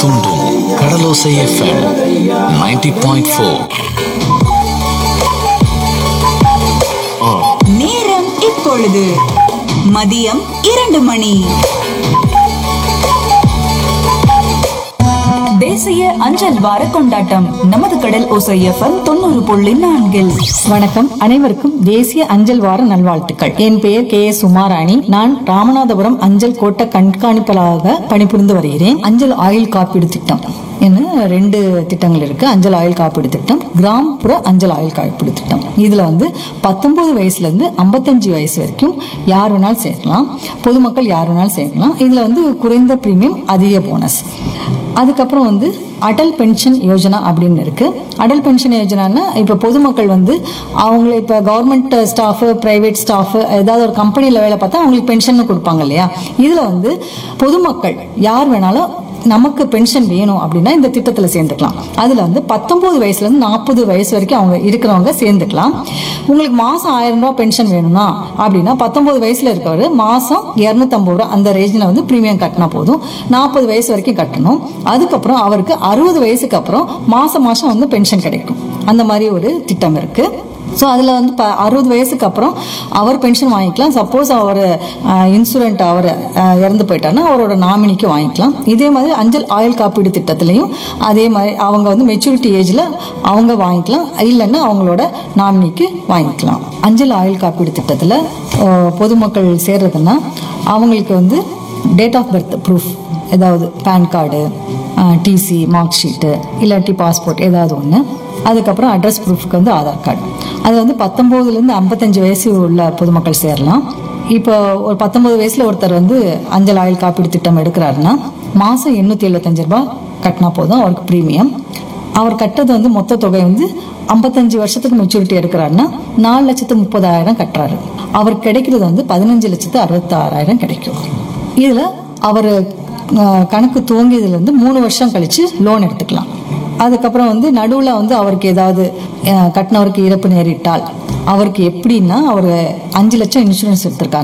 தூண்டும் கடலோசை FM 90.4 point four நேரம் இப்பொழுது மதியம் இரண்டு மணி தேசிய அஞ்சல் வார கொண்டாட்டம் நமது கடல் ஓசை எஃப்எம் தொண்ணூறு புள்ளி நான்கில் வணக்கம் அனைவருக்கும் தேசிய அஞ்சல் வார நல்வாழ்த்துக்கள் என் பெயர் கே எஸ் உமாராணி நான் ராமநாதபுரம் அஞ்சல் கோட்ட கண்காணிப்பாளராக பணிபுரிந்து வருகிறேன் அஞ்சல் ஆயுள் காப்பீடு திட்டம் என்ன ரெண்டு திட்டங்கள் இருக்கு அஞ்சல் ஆயுள் காப்பீடு திட்டம் கிராமப்புற அஞ்சல் ஆயுள் காப்பீடு திட்டம் இதுல வந்து பத்தொன்பது வயசுல இருந்து ஐம்பத்தஞ்சு வயசு வரைக்கும் யார் வேணாலும் சேர்க்கலாம் பொதுமக்கள் யார் வேணாலும் சேர்க்கலாம் இதுல வந்து குறைந்த பிரீமியம் அதிக போனஸ் அதுக்கப்புறம் வந்து அடல் பென்ஷன் யோஜனா அப்படின்னு இருக்கு அடல் பென்ஷன் யோஜனான்னா இப்போ பொதுமக்கள் வந்து அவங்கள இப்போ கவர்மெண்ட் ஸ்டாஃபு பிரைவேட் ஸ்டாஃபு ஏதாவது ஒரு கம்பெனியில் வேலை பார்த்தா அவங்களுக்கு பென்ஷன் கொடுப்பாங்க இல்லையா இதில் வந்து பொதுமக்கள் யார் வேணாலும் நமக்கு பென்ஷன் வேணும் அப்படின்னா இந்த திட்டத்தில் சேர்ந்துக்கலாம் அதில் வந்து பத்தொன்பது வயசுலேருந்து நாற்பது வயசு வரைக்கும் அவங்க இருக்கிறவங்க சேர்ந்துக்கலாம் உங்களுக்கு மாதம் ஆயிரம் ரூபாய் பென்ஷன் வேணும்னா அப்படின்னா பத்தொன்பது வயசில் இருக்கவர் மாதம் இரநூத்தம்பது ரூபா அந்த ரேஞ்சில் வந்து ப்ரீமியம் கட்டினா போதும் நாற்பது வயசு வரைக்கும் கட்டணும் அதுக்கப்புறம் அவருக்கு அறுபது வயசுக்கு அப்புறம் மாதம் மாதம் வந்து பென்ஷன் கிடைக்கும் அந்த மாதிரி ஒரு திட்டம் இருக்குது ஸோ அதில் வந்து இப்போ அறுபது வயசுக்கு அப்புறம் அவர் பென்ஷன் வாங்கிக்கலாம் சப்போஸ் அவர் இன்சூரண்ட் அவர் அஹ், இறந்து போயிட்டாருன்னா அவரோட நாமினிக்கு வாங்கிக்கலாம் இதே மாதிரி அஞ்சல் ஆயுள் காப்பீடு திட்டத்துலையும் அதே மாதிரி அவங்க வந்து மெச்சூரிட்டி ஏஜில் அவங்க வாங்கிக்கலாம் இல்லைன்னா அவங்களோட நாமினிக்கு வாங்கிக்கலாம் அஞ்சல் ஆயுள் காப்பீடு திட்டத்தில் பொதுமக்கள் சேர்றதுன்னா அவங்களுக்கு வந்து டேட் ஆஃப் பர்த் ப்ரூஃப் ஏதாவது PAN card TC mark sheet இல்லாட்டி பாஸ்போர்ட் ஏதாவது ஒன்று அதுக்கப்புறம் அட்ரஸ் ப்ரூஃப்க்கு வந்து ஆதார் கார்டு அது வந்து பத்தொம்போதுலேருந்து ஐம்பத்தஞ்சு வயசு உள்ள பொதுமக்கள் சேரலாம் இப்போ ஒரு பத்தொன்பது வயசுல ஒருத்தர் வந்து அஞ்சல் ஆயுள் காப்பீடு திட்டம் எடுக்கிறாருன்னா மாதம் எண்ணூற்றி எழுபத்தஞ்சு ரூபாய் கட்டினா போதும் அவருக்கு ப்ரீமியம் அவர் கட்டுறது வந்து மொத்த தொகை வந்து ஐம்பத்தஞ்சு வருஷத்துக்கு மெச்சூரிட்டி எடுக்கிறாருன்னா நாலு லட்சத்து முப்பதாயிரம் கட்டுறாரு அவருக்கு கிடைக்கிறது வந்து பதினஞ்சு லட்சத்து அறுபத்தாறாயிரம் கிடைக்கும் இதில் அவர் கணக்கு துவங்கியதுலேருந்து மூணு வருஷம் கழிச்சு லோன் எடுத்துக்கலாம் அதுக்கப்புறம் வந்து நடுவில் வந்து அவருக்கு ஏதாவது அஹ், கட்டினவருக்கு இறப்பு நேரிட்டால் அவருக்கு எப்படின்னா அவர் அஞ்சு லட்சம் இன்சூரன்ஸ் எடுத்திருக்காங்க